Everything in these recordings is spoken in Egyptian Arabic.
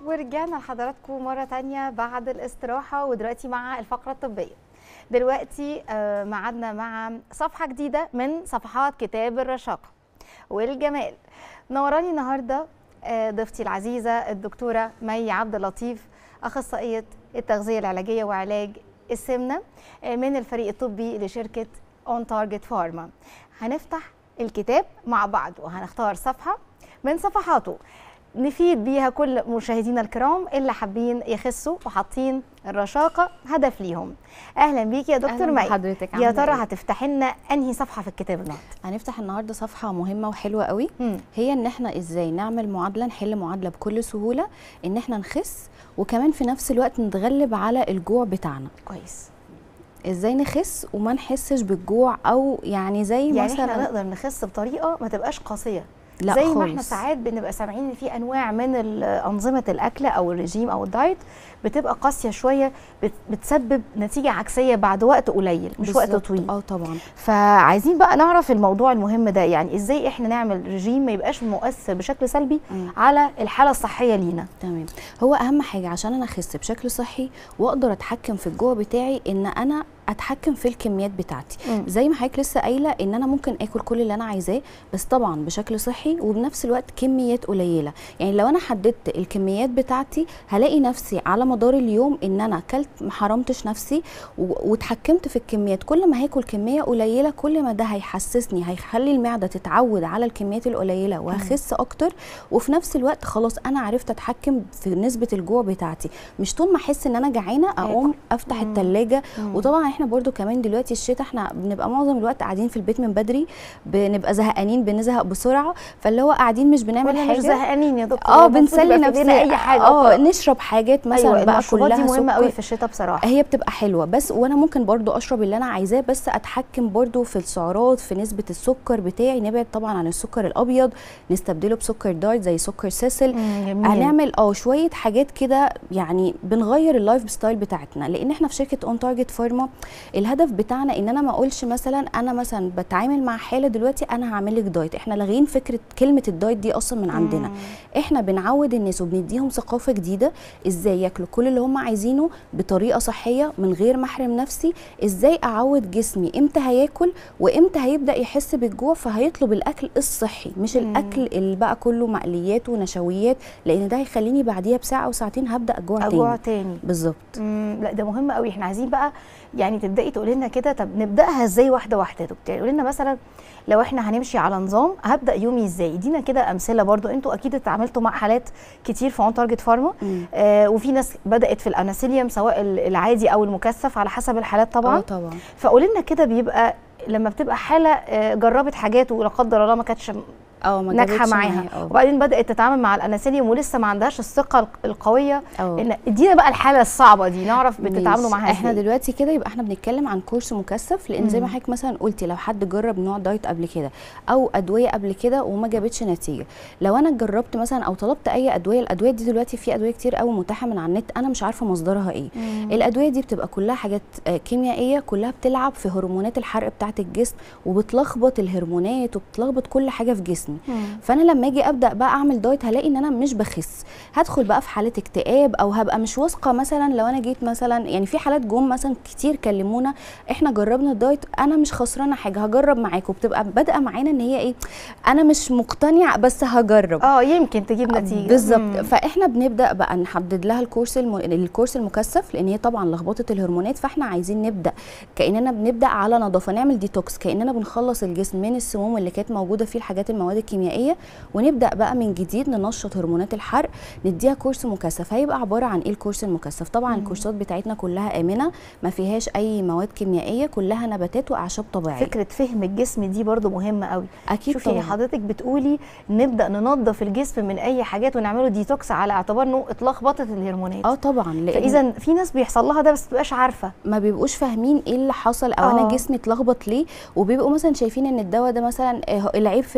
ورجعنا لحضراتكم مرة تانية بعد الاستراحة ودلوقتي مع الفقرة الطبية دلوقتي آه، معادنا مع صفحة جديدة من صفحات كتاب الرشاقة والجمال نوراني النهاردة آه، ضيفتي العزيزة الدكتورة مي عبد اللطيف أخصائية التغذية العلاجية وعلاج السمنة آه، من الفريق الطبي لشركة اون تارجت فارما هنفتح الكتاب مع بعض وهنختار صفحة من صفحاته نفيد بيها كل مشاهدينا الكرام اللي حابين يخسوا وحاطين الرشاقه هدف ليهم اهلا بيك يا دكتور أهلاً مي بحضرتك، يا عاملة ترى إيه؟ هتفتحي لنا انهي صفحه في الكتاب النهارده هنفتح النهارده صفحه مهمه وحلوه قوي مم. هي ان احنا ازاي نعمل معادله نحل معادله بكل سهوله ان احنا نخس وكمان في نفس الوقت نتغلب على الجوع بتاعنا كويس ازاي نخس وما نحسش بالجوع او يعني زي يعني مثلا احنا نقدر نخس بطريقه ما تبقاش قاسيه لا زي ما احنا خالص. ساعات بنبقى سامعين ان في انواع من ال- انظمه الاكل او الرجيم او الدايت بتبقى قاسيه شويه بت- بتسبب نتيجه عكسيه بعد وقت قليل مش وقت بالظبط. طويل اه طبعا فعايزين بقى نعرف الموضوع المهم ده يعني ازاي احنا نعمل رجيم ما يبقاش مؤثر بشكل سلبي مم. على الحاله الصحيه لينا تمام هو اهم حاجه عشان انا اخس بشكل صحي واقدر اتحكم في الجوع بتاعي ان انا اتحكم في الكميات بتاعتي مم. زي ما حضرتك لسه قايله ان انا ممكن اكل كل اللي انا عايزاه بس طبعا بشكل صحي وبنفس الوقت كميات قليله يعني لو انا حددت الكميات بتاعتي هلاقي نفسي على مدار اليوم ان انا اكلت ما حرمتش نفسي و- واتحكمت في الكميات كل ما هاكل كميه قليله كل ما ده هيحسسني هيخلي المعده تتعود على الكميات القليله وهخس اكتر وفي نفس الوقت خلاص انا عرفت اتحكم في نسبه الجوع بتاعتي مش طول ما احس ان انا جعانه اقوم افتح مم. التلاجة مم. وطبعا احنا برضو كمان دلوقتي الشتاء احنا بنبقى معظم الوقت قاعدين في البيت من بدري بنبقى زهقانين بنزهق بسرعه فاللي هو قاعدين مش بنعمل ولا حاجه مش زهقانين يا دكتور اه المفروض بنسلي يبقى في ايدينا نفسنا اي حاجه اه نشرب حاجات مثلا ايوه بقى المشروبات كلها دي مهمه سكر. قوي في الشتاء بصراحه هي بتبقى حلوه بس وانا ممكن برضو اشرب اللي انا عايزاه بس اتحكم برضو في السعرات في نسبه السكر بتاعي نبعد طبعا عن السكر الابيض نستبدله بسكر دايت زي سكر سيسل مم، جميل هنعمل اه شويه حاجات كده يعني بنغير اللايف ستايل بتاعتنا لان احنا في شركه اون تارجت فارما الهدف بتاعنا ان انا ما اقولش مثلا انا مثلا بتعامل مع حاله دلوقتي انا هعمل لك دايت احنا لاغيين فكره كلمه الدايت دي اصلا من عندنا مم. احنا بنعود الناس وبنديهم ثقافه جديده ازاي ياكلوا كل اللي هم عايزينه بطريقه صحيه من غير ما احرم نفسي ازاي اعود جسمي امتى هياكل وامتى هيبدا يحس بالجوع فهيطلب الاكل الصحي مش مم. الاكل اللي بقى كله مقليات ونشويات لان ده هيخليني بعديها بساعه او ساعتين هبدا اجوع اجوع تاني تاني بالظبط مم، لا ده مهم قوي احنا عايزين بقى يعني تبداي تقولي لنا كده طب نبداها ازاي واحده واحده يا دكتور قولي لنا مثلا لو احنا هنمشي على نظام هبدا يومي ازاي ادينا كده امثله برضو انتوا اكيد اتعاملتوا مع حالات كتير في اون تارجت فارما مم. آه وفي ناس بدات في الاناسيليوم سواء ال- العادي او المكثف على حسب الحالات اه طبعا طبعا فقولي لنا كده بيبقى لما بتبقى حاله آه، جربت حاجات ولا قدر الله ما كانتش اه ما ناجحه جابتش معاها معايا، اه وبعدين بدات تتعامل مع الاناسيليوم ولسه ما عندهاش الثقه الق- القويه اه ان ادينا بقى الحاله الصعبه دي نعرف بتتعاملوا ماشي. معاها احنا ازاي دلوقتي كده يبقى احنا بنتكلم عن كورس مكثف لان زي ما مم. حضرتك مثلا قلتي لو حد جرب نوع دايت قبل كده او ادويه قبل كده وما جابتش نتيجه لو انا جربت مثلا او طلبت اي ادويه الادويه دي دلوقتي في ادويه كتير قوي متاحه من على النت انا مش عارفه مصدرها ايه مم. الادويه دي بتبقى كلها حاجات آه، كيميائيه كلها بتلعب في هرمونات الحرق بتاعه الجسم وبتلخبط الهرمونات وبتلخبط كل حاجه في جسمي مم. فانا لما اجي ابدا بقى اعمل دايت هلاقي ان انا مش بخس هدخل بقى في حاله اكتئاب او هبقى مش واثقه مثلا لو انا جيت مثلا يعني في حالات جم مثلا كتير كلمونا احنا جربنا الدايت انا مش خسرانه حاجه هجرب معاكم بتبقى بادئه معانا ان هي ايه انا مش مقتنعه بس هجرب اه يمكن تجيب نتيجه بالظبط مم. فاحنا بنبدا بقى نحدد لها الكورس الم... الكورس المكثف لان هي طبعا لخبطه الهرمونات فاحنا عايزين نبدا كاننا بنبدا على نظافه نعمل ديتوكس كاننا بنخلص الجسم من السموم اللي كانت موجوده فيه الحاجات المواد الكيميائيه ونبدا بقى من جديد ننشط هرمونات الحرق نديها كورس مكثف هيبقى عباره عن ايه الكورس المكثف طبعا مم. الكورسات بتاعتنا كلها امنه ما فيهاش اي مواد كيميائيه كلها نباتات واعشاب طبيعيه فكره فهم الجسم دي برضو مهمه قوي اكيد شوفي طبعا حضرتك بتقولي نبدا ننظف الجسم من اي حاجات ونعمله ديتوكس على اعتبار انه اتلخبطت الهرمونات اه طبعا لان فاذا في ناس بيحصل لها ده بس تبقاش عارفه ما بيبقوش فاهمين ايه اللي حصل او آه. انا جسمي اتلخبط ليه وبيبقوا مثلا شايفين ان الدواء ده مثلا آه، العيب في الدواء هو طبعا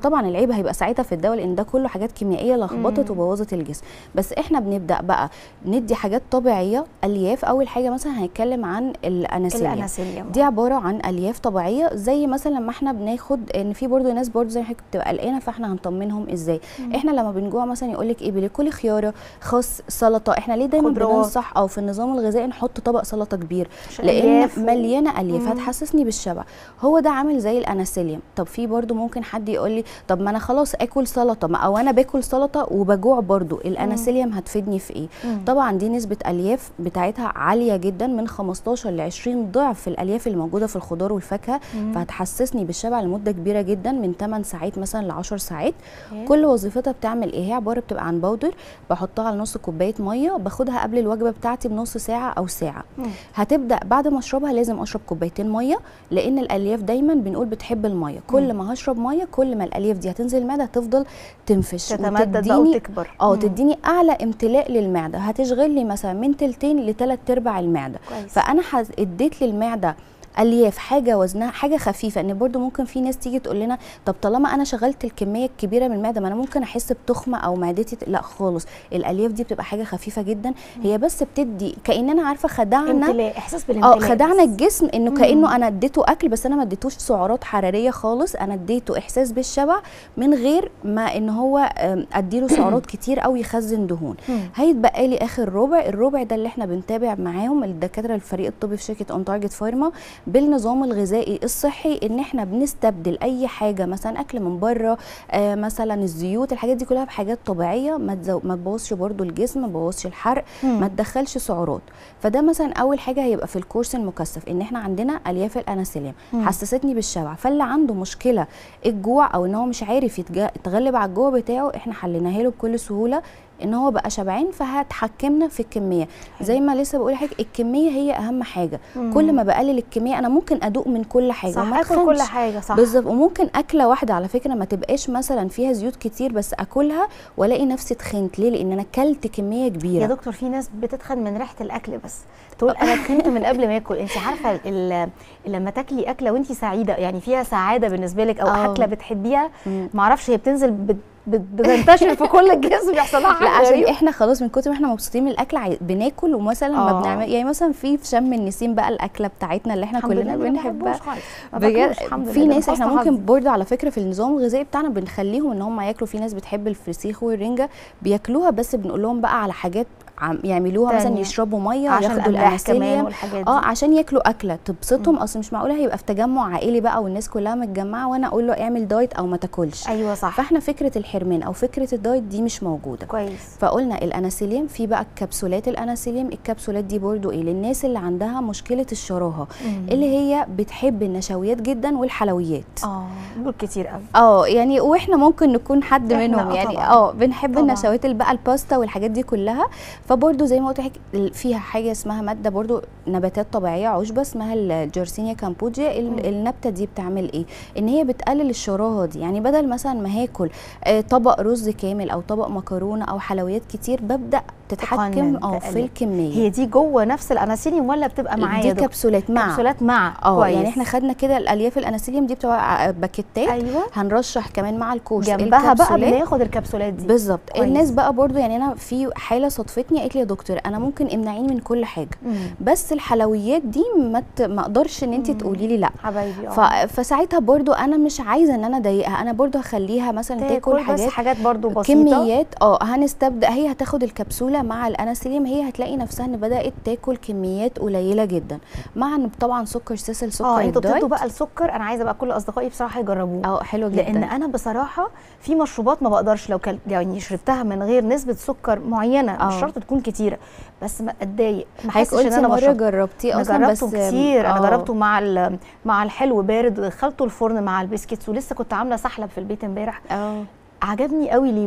طبعا العيب هيبقى ساعتها في الدواء لان ده كله حاجات كيميائيه لخبطت مم. وبوظت الجسم بس احنا بنبدا بقى ندي حاجات طبيعيه الياف اول حاجه مثلا هنتكلم عن الاناسيليا الاناسيليوم دي عباره عن الياف طبيعيه زي مثلا لما احنا بناخد ان في برضو ناس برضو زي ما حضرتك بتبقى قلقانه فاحنا هنطمنهم ازاي مم. احنا لما بنجوع مثلا يقول لك ايه بلي كلي خياره خس سلطه احنا ليه دايما خضروات. بننصح او في النظام الغذائي نحط طبق سلطه كبير عشان لان الياف و- مليانه الياف مم. هتحسسني بالشبع هو ده عامل زي الاناسيليوم طب في برضو ممكن حد يقول لي طب ما انا خلاص اكل سلطه ما او انا باكل سلطه وبجوع برضو الاناسيليوم هتفيدني في ايه مم. طبعا دي نسبه الياف بتاعتها عاليه جدا من 15 ل 20 ضعف الالياف اللي موجوده في الخضار والفاكهه مم. فهتحسسني بالشبع لمده كبيره جدا من 8 ساعات مثلا ل 10 ساعات أوكي. كل وظيفتها بتعمل ايه هي عباره بتبقى عن باودر بحطها على نص كوبايه ميه باخدها قبل الوجبه بتاعتي بنص ساعه او ساعه مم. هتبدا بعد ما اشربها لازم اشرب كوبايتين ميه لان الالياف دايما بنقول بتحب الميه كل ما هشرب ميه كل ما الالياف دي هتنزل المعده هتفضل تنفش تتمدد بقى وتديني وتكبر اه مم. تديني اعلى امتلاء للمعده هتشغل لي مثلا من تلتين لتلات ارباع المعده كويس فانا حز... اديت للمعده الياف حاجه وزنها حاجه خفيفه ان برضو ممكن في ناس تيجي تقول لنا طب طالما انا شغلت الكميه الكبيره من المعده ما انا ممكن احس بتخمه او معدتي ت- لا خالص الالياف دي بتبقى حاجه خفيفه جدا هي بس بتدي كاننا عارفه خدعنا امتلاء احساس بالامتلاء اه خدعنا بس. الجسم انه مم. كانه انا اديته اكل بس انا ما اديتوش سعرات حراريه خالص انا اديته احساس بالشبع من غير ما ان هو آم، اديله سعرات كتير او يخزن دهون مم. هيتبقى لي اخر ربع الربع ده اللي احنا بنتابع معاهم الدكاتره الفريق الطبي في شركه اون تارجت فارما بالنظام الغذائي الصحي ان احنا بنستبدل اي حاجه مثلا اكل من بره آه مثلا الزيوت الحاجات دي كلها بحاجات طبيعيه ما تزو... ما تبوظش برضو الجسم ما تبوظش الحرق مم. ما تدخلش سعرات فده مثلا اول حاجه هيبقى في الكورس المكثف ان احنا عندنا الياف الاناسيليوم مم. حسستني بالشبع فاللي عنده مشكله الجوع او ان هو مش عارف يتج- يتغلب على الجوع بتاعه احنا حليناها له بكل سهوله ان هو بقى شبعان فهتحكمنا في الكميه زي ما لسه بقول لحضرتك الكميه هي اهم حاجه مم. كل ما بقلل الكميه انا ممكن ادوق من كل حاجه صح وما اكل كل أتخنش. حاجه صح بالظبط وممكن اكله واحده على فكره ما تبقاش مثلا فيها زيوت كتير بس اكلها والاقي نفسي تخنت ليه لان انا اكلت كميه كبيره يا دكتور في ناس بتتخن من ريحه الاكل بس تقول انا اتخنت من قبل ما اكل انت عارفه ال- لما تاكلي اكله وانت سعيده يعني فيها سعاده بالنسبه لك او آه. اكله بتحبيها مم. معرفش هي بتنزل بت- بت- بتنتشر في كل الجسم بيحصل لها لا حاجه عشان غريبة. احنا خلاص من كتر ما احنا مبسوطين من الاكل عاي... بناكل ومثلا ما آه. بنعمل يعني مثلا في في شم النسيم بقى الاكله بتاعتنا اللي احنا الحمد كلنا لله ما بنحبها بحبوش خالص. ما بجد باكلوش الحمد في لله، ناس ده احنا حسن ممكن حظي. برضه على فكره في النظام الغذائي بتاعنا بنخليهم ان هم ياكلوا في ناس بتحب الفسيخ والرنجه بياكلوها بس بنقول لهم بقى على حاجات عم يعملوها مثلا تانية. يشربوا ميه عشان ياخدوا الاملاح كمان الانسولين والحاجات دي اه عشان ياكلوا اكله تبسطهم اصل مش معقوله هيبقى في تجمع عائلي بقى والناس كلها متجمعه وانا اقول له اعمل دايت او ما تاكلش ايوه صح فاحنا فكره الحرمان او فكره الدايت دي مش موجوده كويس فقلنا الاناسيليم في بقى كبسولات الاناسيليم الكبسولات دي برضو ايه للناس اللي عندها مشكله الشراهه مم. اللي هي بتحب النشويات جدا والحلويات اه دول كتير قوي اه يعني واحنا ممكن نكون حد إحنا منهم آه يعني طبعاً. اه بنحب طبعاً. النشويات اللي بقى الباستا والحاجات دي كلها فبرضو زي ما قلت لك فيها حاجه اسمها ماده برضو نباتات طبيعيه عشبه اسمها الجرسينيا كامبوجيا مم. ال- النبته دي بتعمل ايه ان هي بتقلل الشراهه دي يعني بدل مثلا ما هاكل آه، طبق رز كامل او طبق مكرونه او حلويات كتير ببدا تتحكم تقنن، اه في تقلل. الكميه هي دي جوه نفس الاناسيليوم ولا بتبقى معايا دي يا دكتور؟ كبسولات مع كبسولات مع اه كويس. يعني احنا خدنا كده الالياف الاناسيليوم دي بتبقى ع- باكيتات ايوه هنرشح كمان مع الكورس جنبها بقى الكبسولات. بناخد الكبسولات دي بالظبط كويس. الناس بقى برضو يعني انا في حاله صدفتني قالت لي يا دكتور انا ممكن امنعيني من كل حاجه مم. بس الحلويات دي ما ت- ما اقدرش ان انت مم. تقولي لي لا حبايبي ف... اه فساعتها برضو انا مش عايزه ان انا اضايقها انا برضو هخليها مثلا تاكل بس حاجات حاجات برضو بسيطه كميات اه هنستبدا هي هتاخد الكبسوله مع الاناسيليم هي هتلاقي نفسها ان بدات تاكل كميات قليله جدا مع ان طبعا سكر سيسل سكر اه انتوا الدايت بتدوا بقى السكر انا عايزه بقى كل اصدقائي بصراحه يجربوه اه حلو جدا لان انا بصراحه في مشروبات ما بقدرش لو كل يعني شربتها من غير نسبه سكر معينه مش آه. شرط تكون كتيره بس ما اتضايق ما حضرتك احسش ان قلتي انا مره بشرب جربتيه انا اصلا جربته بس كتير انا آه. جربته مع ال- مع الحلو بارد ودخلته الفرن مع البسكيتس ولسه كنت عامله سحلب في البيت امبارح اه عجبني قوي ليه بقى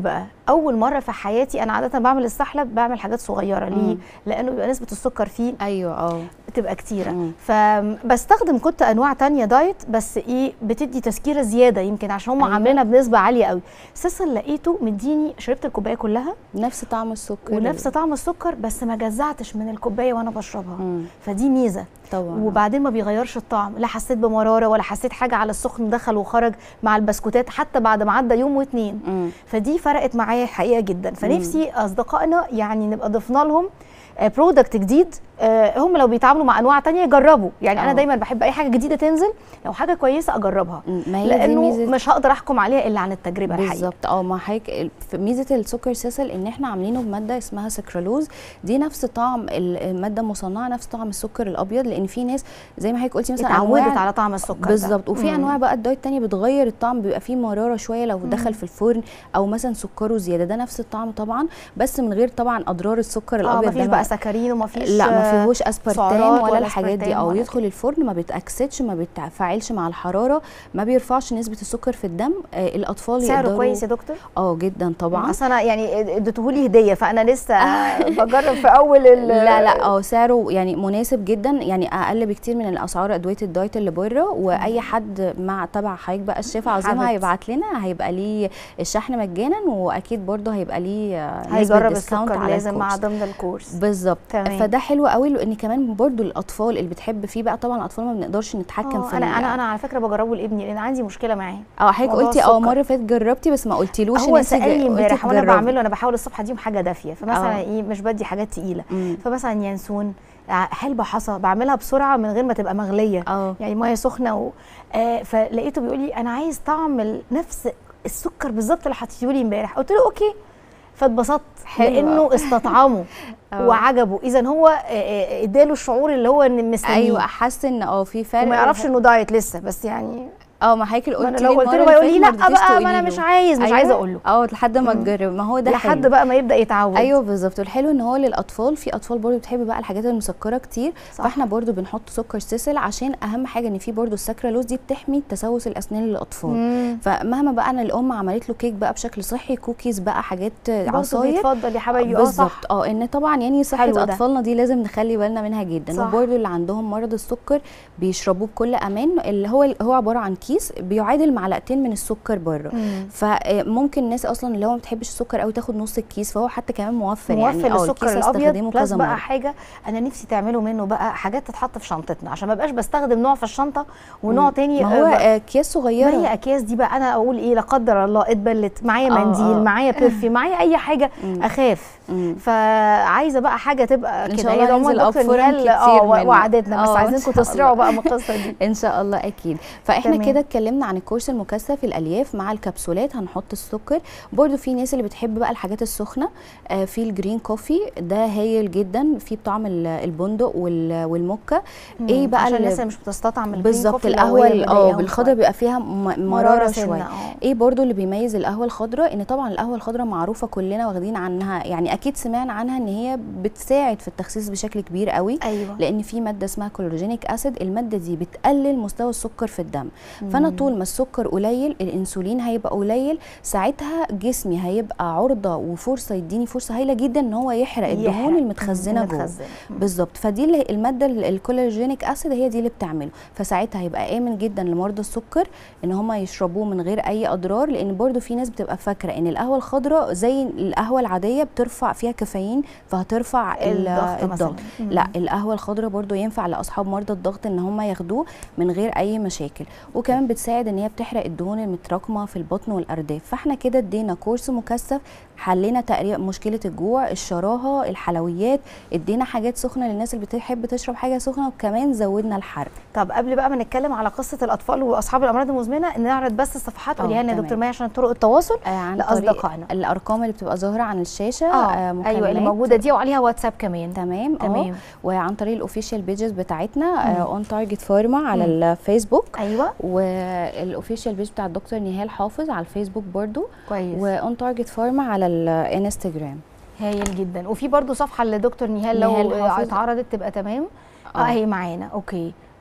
اول مره في حياتي انا عاده بعمل السحلب بعمل حاجات صغيره ليه مم. لانه بيبقى نسبه السكر فيه ايوه اه بتبقى كتيره مم. فبستخدم كنت انواع تانية دايت بس ايه بتدي تسكيره زياده يمكن عشان هم أيوة. عاملينها بنسبه عاليه قوي سيسل لقيته مديني شربت الكوبايه كلها نفس طعم السكر ونفس طعم السكر بس ما جزعتش من الكوبايه وانا بشربها مم. فدي ميزه طبعا وبعدين ما بيغيرش الطعم لا حسيت بمراره ولا حسيت حاجه على السخن دخل وخرج مع البسكوتات حتى بعد ما عدى يوم واتنين مم. فدي فرقت معايا الحقيقه جدا فنفسي اصدقائنا يعني نبقى ضفنا لهم برودكت جديد آه، هم لو بيتعاملوا مع انواع تانية يجربوا يعني انا آه. دايما بحب اي حاجه جديده تنزل لو حاجه كويسه اجربها مم. ما هي دي لانه ميزه مش هقدر احكم عليها الا عن التجربه الحقيقه بالظبط اه ما حضرتك ال- في ميزه السكر سيسل ان احنا عاملينه بماده اسمها سكرالوز دي نفس طعم ال- الماده المصنعه نفس طعم السكر الابيض لان في ناس زي ما حضرتك قلتي مثلا اتعودت أنواع- على طعم السكر ده. بالظبط وفي مم. انواع بقى الدايت تانية بتغير الطعم بيبقى فيه مراره شويه لو دخل في الفرن او مثلا سكره زياده ده نفس الطعم طبعا بس من غير طبعا اضرار السكر اه الابيض مفيش ده بقى ما- سكرين ومفيش لا ما آه، فيهوش اسبرتام سعرات ولا ولا الحاجات دي أسبرتام او ولا يدخل الفرن ما بيتاكسدش ما بيتفاعلش مع الحراره ما بيرفعش نسبه السكر في الدم آه الاطفال سعره يقدروا كويس يا دكتور اه جدا طبعا اصل انا يعني اديتهولي هديه فانا لسه بجرب في اول ال- لا لا اه سعره يعني مناسب جدا يعني اقل بكتير من الاسعار ادويه الدايت اللي بره واي حد مع تبع حضرتك بقى الشيف عظيمه حبيبتي. هيبعت لنا هيبقى ليه الشحن مجانا واكيد برضه هيبقى ليه آه، نسبة هيجرب discount السكر على لازم مع الكورس. ضمن الكورس بالظبط تمام. فده حلو قوي لان كمان برضو الاطفال اللي بتحب فيه بقى طبعا الاطفال ما بنقدرش نتحكم آه، في انا ال- انا انا على فكره بجربه لابني لان عندي مشكله معاه اه حضرتك موضوع قلتي اه السكر. مره فاتت جربتي بس ما قلتيلوش هو إن إنتي سالني قلتي امبارح وانا تجربي. بعمله انا بحاول الصبح اديهم حاجه دافيه فمثلا آه. ايه مش بدي حاجات تقيله مم. فمثلا ينسون ع- حلبة حصى بعملها بسرعه من غير ما تبقى مغليه اه يعني ميه سخنه و... آه فلقيته بيقول لي انا عايز طعم ال- نفس السكر بالظبط اللي حطيته لي امبارح قلت له اوكي فاتبسطت حلو لانه أوي. استطعمه آه. وعجبه اذا هو آه، آه، اداله الشعور اللي هو ان مستنيه ايوه حاسه ان اه في فرق وما يعرفش انه دايت لسه بس يعني اه ما حضرتك ما قلت انا لي لو قلت له المرة بقى يقول اللي لي لا فاتت ما رضيتيش بقى ما تقولي انا له. مش عايز مش أيوة؟ عايزه اقول له اه لحد ما مم. تجرب ما هو ده لحد حلو. بقى ما يبدا يتعود ايوه بالظبط والحلو ان هو للاطفال في اطفال برضو بتحب بقى الحاجات المسكره كتير صح. فاحنا برضو بنحط سكر سيسل عشان اهم حاجه ان في برضو السكرالوز دي بتحمي تسوس الاسنان للاطفال مم. فمهما بقى انا الام عملت له كيك بقى بشكل صحي كوكيز بقى حاجات برضه عصاير بيتفضل يا حبايبي اه صح بالظبط اه ان طبعا يعني صحه حلو ده. اطفالنا دي لازم نخلي بالنا منها جدا صح. وبرده اللي عندهم مرض السكر بيشربوه بكل امان اللي هو هو عباره عن كيس بيعادل معلقتين من السكر بره مم. فممكن الناس اصلا اللي هو ما بتحبش السكر قوي تاخد نص الكيس فهو حتى كمان موفر موفر يعني اه للسكر الكيس الابيض استخدمه بلس كذا بقى مره حاجه انا نفسي تعملوا منه بقى حاجات تتحط في شنطتنا عشان ما بقاش بستخدم نوع في الشنطه ونوع تاني ما هو آه، آه، اكياس ما صغيره هي اكياس دي بقى انا اقول ايه لا قدر الله اتبلت معايا آه، منديل آه. معايا بيرفي معايا اي حاجه مم. اخاف مم. فعايزه بقى حاجه تبقى إن كده شاء هي الله ده عموما هننزل دكتور أفرم نهال كتير اه منه. وعدتنا بس آه، إن عايزينكم شاء تسرعوا الله. بقى من القصه دي ان شاء الله اكيد فاحنا تمام. كده اتكلمنا عن الكورس المكثف الالياف مع الكبسولات هنحط السكر برضو في ناس اللي بتحب بقى الحاجات السخنه آه في الجرين كوفي ده هايل جدا في بطعم ال- البندق وال- والموكا ايه مم. بقى عشان اللي- الناس اللي مش بتستطعم الجرين بالظبط كوفي لو القهوه هي ال- اه مضايقاهم بالخضره شوية. بيبقى فيها م- مراره مرارة شويه سنة، اه. ايه برضو اللي بيميز القهوه الخضراء ان طبعا القهوه الخضراء معروفه كلنا واخدين عنها يعني اكيد سمعنا عنها ان هي بتساعد في التخسيس بشكل كبير قوي ايوه لان في ماده اسمها كلوروجينيك اسيد الماده دي بتقلل مستوى السكر في الدم فانا طول ما السكر قليل الانسولين هيبقى قليل ساعتها جسمي هيبقى عرضه وفرصه يديني فرصه هايله جدا ان هو يحرق الدهون يحرق. المتخزنه جوه المتخزنة. مم. بالظبط فدي اللي الماده ال- الكولاجينيك اسيد هي دي اللي بتعمله فساعتها هيبقى امن جدا لمرضى السكر ان هم يشربوه من غير اي اضرار لان برضو في ناس بتبقى فاكره ان القهوه الخضراء زي القهوه العاديه بترفع فيها كافيين فهترفع ال- الضغط مثلا. الضغط مم. لا القهوه الخضراء برضو ينفع لاصحاب مرضى الضغط ان هم ياخدوه من غير اي مشاكل وكمان بتساعد ان هي بتحرق الدهون المتراكمه في البطن والارداف فاحنا كده ادينا كورس مكثف حلينا تقريبا مشكله الجوع الشراهه الحلويات ادينا حاجات سخنه للناس اللي بتحب تشرب حاجه سخنه وكمان زودنا الحرق طب قبل بقى ما نتكلم على قصه الاطفال واصحاب الامراض المزمنه نعرض بس الصفحات اه، قوليها لنا يا تمام. دكتور مايا عشان طرق التواصل آه عن لأصدقائنا. طريق الارقام اللي بتبقى ظاهره عن الشاشه اه آه ايوه اللي مكالمات. موجوده دي وعليها واتساب كمان تمام تمام. تمام وعن طريق الاوفيشال بيجز بتاعتنا اون تارجت فارما على مم. الفيسبوك ايوه والاوفيشال بيج بتاع الدكتور نهال حافظ على الفيسبوك برضو كويس واون تارجت فارما على الانستجرام هايل جدا وفي برضو صفحه لدكتور نهال لو نهال آه، حافظ. اتعرضت تبقى تمام اه اه. هي معانا اوكي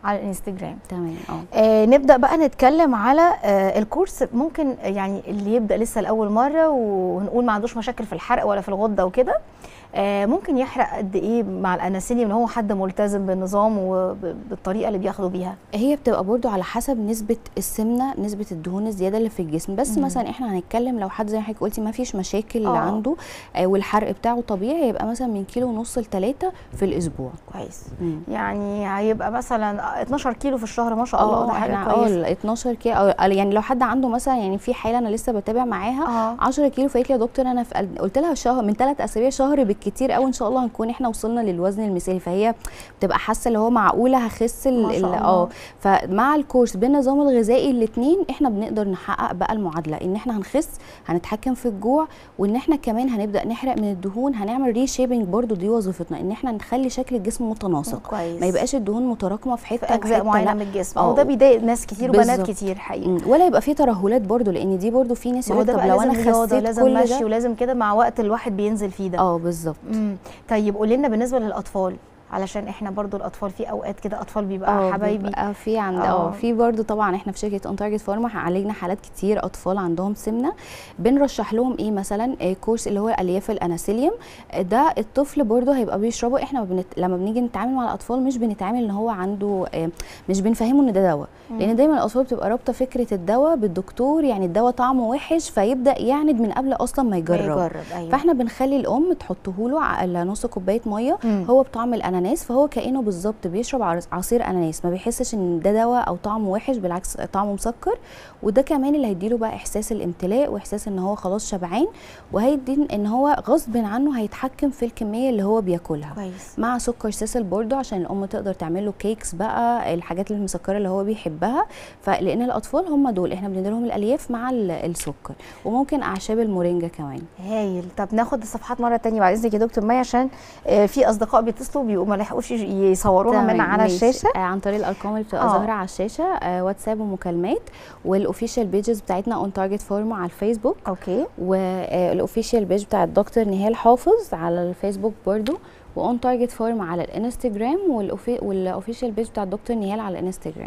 على الانستجرام تمام اه آه نبدا بقى نتكلم على آه الكورس ممكن يعني اللي يبدا لسه لاول مره ونقول ما عندوش مشاكل في الحرق ولا في الغده وكده آه ممكن يحرق قد ايه مع الاناسيليوم ان هو حد ملتزم بالنظام وبالطريقه اللي بياخدوا بيها هي بتبقى برضو على حسب نسبة السمنة نسبة الدهون الزيادة اللي في الجسم بس مم. مثلا احنا هنتكلم لو حد زي ما حضرتك قلتي ما فيش مشاكل آه. عنده آه والحرق بتاعه طبيعي هيبقى مثلا من كيلو ونص لتلاتة في الأسبوع كويس مم. يعني هيبقى مثلا 12 كيلو في الشهر ما شاء الله ده حاجه احنا اه كويسه ال 12 كيلو أو يعني لو حد عنده مثلا يعني في حالة أنا لسه بتابع معاها اه 10 كيلو فقالت لي يا دكتور انا في قل- قلت لها شهر من ثلاث اسابيع شهر بالكتير قوي ان شاء الله هنكون احنا وصلنا للوزن المثالي فهي بتبقى حاسه اللي هو معقوله هخس ال- ما شاء ال- الله. اه فمع الكورس بالنظام الغذائي الاثنين احنا بنقدر نحقق بقى المعادله ان احنا هنخس هنتحكم في الجوع وان احنا كمان هنبدا نحرق من الدهون هنعمل ري شيبنج برضو دي وظيفتنا ان احنا نخلي شكل الجسم متناسق كويس ما يبقاش الدهون متراكمه في حته في اجزاء وحتة معينه لا. من الجسم آه. وده بيضايق ناس كتير وبنات بالظبط. كتير حقيقي مم. ولا يبقى في ترهلات برضو لان دي برضو في ناس ما هو يقول ده طب بقى لو لازم انا رياضه خسيت لازم كل مشي ده ولازم كده مع وقت الواحد بينزل فيه ده اه بالظبط امم طيب قولي لنا بالنسبه للاطفال علشان احنا برضو الاطفال في اوقات كده اطفال بيبقى اه حبايبي بيبقى في عند آه. اه في برضو طبعا احنا في شركه اون تارجت فارما عالجنا حالات كتير اطفال عندهم سمنه بنرشح لهم ايه مثلا آه، كورس اللي هو الالياف الاناسيليوم آه، ده الطفل برضو هيبقى بيشربه احنا بنت... لما بنيجي نتعامل مع الاطفال مش بنتعامل ان هو عنده آه، مش بنفهمه ان ده دواء لان دايما الاطفال بتبقى رابطه فكره الدواء بالدكتور يعني الدواء طعمه وحش فيبدا يعند من قبل اصلا ما يجرب يجرب ايوه فاحنا بنخلي الام تحطه له على نص كوبايه ميه مم. هو بطعم الاناناس فهو كانه بالظبط بيشرب عرس- عصير اناناس ما بيحسش ان ده دواء او طعمه وحش بالعكس طعمه مسكر وده كمان اللي هيديله بقى احساس الامتلاء واحساس ان هو خلاص شبعان وهيدي ان هو غصب عنه هيتحكم في الكميه اللي هو بياكلها كويس مع سكر سيسل برضو عشان الام تقدر تعمل له كيكس بقى الحاجات المسكره اللي هو بيحبها فلان الاطفال هم دول احنا بنديلهم الالياف مع ال- السكر وممكن اعشاب المورينجا كمان هايل طب ناخد الصفحات مره تانية بعد اذنك يا دكتور مي عشان آه، في اصدقاء بيتصلوا بيبقوا ما لحقوش يصوروها من تمام، على ماشي. الشاشه آه عن طريق الارقام اللي بتبقى آه. ظاهره على الشاشه آه واتساب ومكالمات والاوفيشال بيجز بتاعتنا اون تارجت فورم على الفيسبوك اوكي والاوفيشال بيج بتاع الدكتور نهال حافظ على الفيسبوك برضو واون تارجت فورم على الانستجرام والاوفيشال بيج بتاع الدكتور نهال على الانستجرام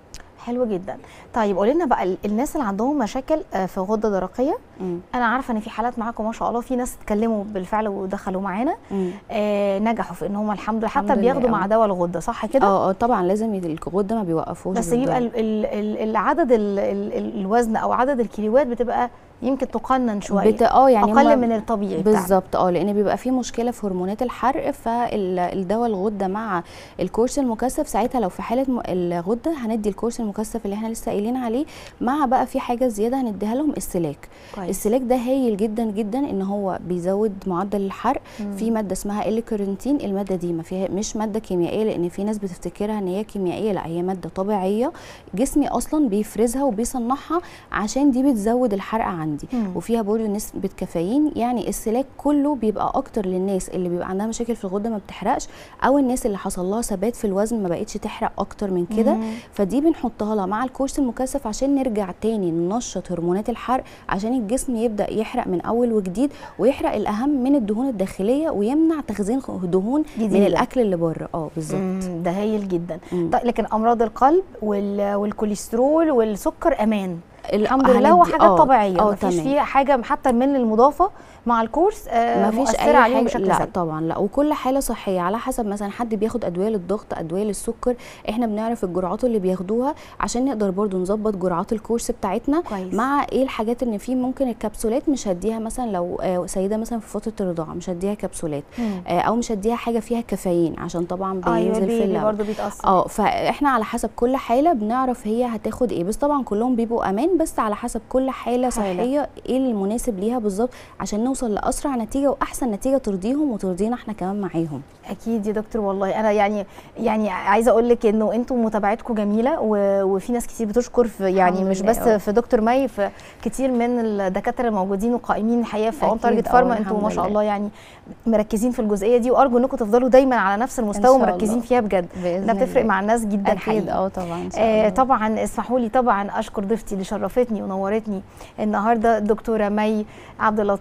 حلو جدا طيب قولي لنا بقى ال- الناس اللي عندهم مشاكل آه، في غده درقيه مم. انا عارفه ان في حالات معاكم ما شاء الله في ناس اتكلموا بالفعل ودخلوا معانا مم. آه نجحوا في ان هم الحمد لله حتى الحمد لله، بياخدوا آه. مع دواء الغده صح كده اه اه طبعا لازم يد- الغده ما بيوقفوش بس بيبقى بالدواء. ال- ال- ال- العدد ال- ال- ال- الوزن او عدد الكيلوات بتبقى يمكن تقنن شويه بت... اه يعني اقل هما- من الطبيعي بتاعنا. بالظبط اه لان بيبقى في مشكله في هرمونات الحرق فالدواء الغده مع الكورس المكثف ساعتها لو في حاله م- الغده هندي الكورس المكثف اللي احنا لسه قايلين عليه مع بقى في حاجه زياده هنديها لهم السلاك كويس السلاك ده هايل جدا جدا ان هو بيزود معدل الحرق مم. في ماده اسمها الكارنتين الماده دي ما فيها مش ماده كيميائيه لان في ناس بتفتكرها ان هي كيميائيه لا هي ماده طبيعيه جسمي اصلا بيفرزها وبيصنعها عشان دي بتزود الحرق عندي مم. وفيها برضه نسبه كافيين يعني السلاك كله بيبقى اكتر للناس اللي بيبقى عندها مشاكل في الغده ما بتحرقش او الناس اللي حصل لها ثبات في الوزن ما بقتش تحرق اكتر من كده مم. فدي بنحطها لها مع الكورس المكثف عشان نرجع تاني ننشط هرمونات الحرق عشان الجسم يبدا يحرق من اول وجديد ويحرق الاهم من الدهون الداخليه ويمنع تخزين دهون من جديدة. الاكل اللي بره اه بالظبط مم، ده هايل جدا مم. طيب لكن امراض القلب وال- والكوليسترول والسكر امان ال- الحمد لله هو هندي- حاجات آه، طبيعيه اه مفيش تمام. فيه حاجه حتى من المضافه مع الكورس آه ما فيش مؤثره اي عليهم حاجه بشكل لا سلبي طبعا لا وكل حاله صحيه على حسب مثلا حد بياخد ادويه للضغط ادويه للسكر احنا بنعرف الجرعات اللي بياخدوها عشان نقدر برضو نظبط جرعات الكورس بتاعتنا كويس مع ايه الحاجات ان في ممكن الكبسولات مش هديها مثلا لو آه، سيده مثلا في فتره الرضاعه مش هديها كبسولات مم. آه، او مش هديها حاجه فيها كافيين عشان طبعا ايوه بينزل في بيبي اللبن برضه بيتاثر اه فاحنا على حسب كل حاله بنعرف هي هتاخد ايه بس طبعا كلهم بيبقوا امان بس على حسب كل حاله حالة. صحيه ايه المناسب ليها بالظبط عشان نوصل لاسرع نتيجه واحسن نتيجه ترضيهم وترضينا احنا كمان معاهم اكيد يا دكتور والله انا يعني يعني عايزه اقول لك انه انتم متابعتكم جميله و- وفي ناس كتير بتشكر في يعني الحمد مش لله، بس اه. في دكتور مي في كتير من الدكاتره الموجودين وقائمين الحقيقه في اون أكيد، تارجت اه، فارما انتم الحمد ما شاء لله. الله يعني مركزين في الجزئيه دي وارجو انكم تفضلوا دايما على نفس المستوى شاء ومركزين الله. فيها بجد باذن ده بتفرق الله. مع الناس جدا اكيد حقيقي اه طبعا إن شاء آه الله. طبعا اسمحوا لي طبعا اشكر ضيفتي اللي شرفتني ونورتني النهارده الدكتوره مي عبد اللطيف آه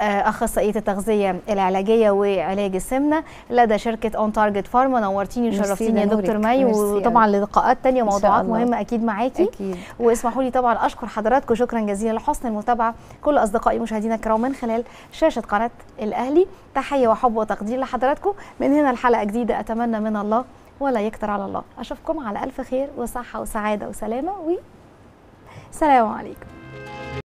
اخصائيه التغذيه العلاجيه وعلاج السمنه لدى شركه اون تارجت فارما نورتيني ميرسي وشرفتيني يا ده دكتور نورك. مي ميرسي وطبعا أوي. لقاءات تانية إن شاء وموضوعات الله. مهمه اكيد معاكي اكيد واسمحوا لي طبعا اشكر حضراتكم شكرا جزيلا لحسن المتابعه كل اصدقائي مشاهدينا الكرام من خلال شاشه قناه الاهلي تحيه وحب وتقدير لحضراتكم من هنا الحلقه جديده اتمنى من الله ولا يكتر على الله اشوفكم على الف خير وصحه وسعاده وسلامه و سلام عليكم